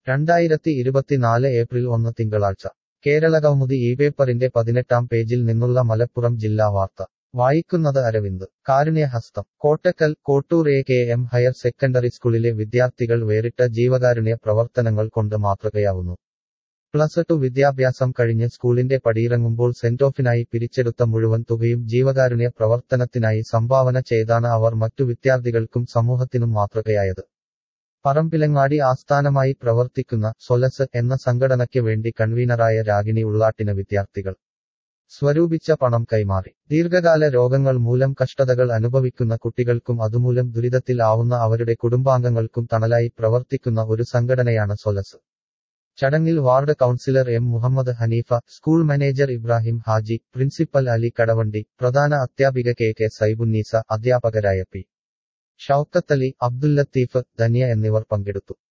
രണ്ടായിരത്തി ഇരുപത്തിനാല് ഏപ്രിൽ ഒന്ന് തിങ്കളാഴ്ച കേരളകൗമുദി ഈ പേപ്പറിന്റെ പതിനെട്ടാം പേജിൽ നിന്നുള്ള മലപ്പുറം ജില്ലാ വാർത്ത വായിക്കുന്നത് Aravind Karunyahastham Kottakkal Kottoor A K M higher secondary സ്കൂളിലെ വിദ്യാർത്ഥികൾ വേറിട്ട ജീവകാരുണ്യ പ്രവർത്തനങ്ങൾ കൊണ്ട് മാതൃകയാവുന്നു പ്ലസ് ടു വിദ്യാഭ്യാസം കഴിഞ്ഞ് സ്കൂളിന്റെ പടിയിറങ്ങുമ്പോൾ സെന്റോഫിനായി പിരിച്ചെടുത്ത മുഴുവൻ തുകയും ജീവകാരുണ്യ പ്രവർത്തനത്തിനായി സംഭാവന ചെയ്താണ് അവർ മറ്റു വിദ്യാർത്ഥികൾക്കും സമൂഹത്തിനും മാതൃകയായത് പറമ്പിലങ്ങാടി ആസ്ഥാനമായി പ്രവർത്തിക്കുന്ന സൊലസ് എന്ന സംഘടനയ്ക്ക് വേണ്ടി കൺവീനറായ രാഗിണി ഉള്ളാട്ടിന് വിദ്യാർത്ഥികൾ സ്വരൂപിച്ച പണം കൈമാറി ദീർഘകാല രോഗങ്ങൾ മൂലം കഷ്ടതകൾ അനുഭവിക്കുന്ന കുട്ടികൾക്കും അതുമൂലം ദുരിതത്തിൽ ആവുന്ന അവരുടെ കുടുംബാംഗങ്ങൾക്കും തണലായി പ്രവർത്തിക്കുന്ന ഒരു സംഘടനയാണ് സൊലസ് ചടങ്ങിൽ ward councillor M Muhammad Haneefa school manager Ibrahim Haji principal Ali Kadavandi പ്രധാന അധ്യാപിക കെ കെ സൈബുന്നീസ അധ്യാപകരായ പി ഷൌക്കത്തലി അബ്ദുൽ ലത്തീഫ് ധന്യ എന്നിവർ പങ്കെടുത്തു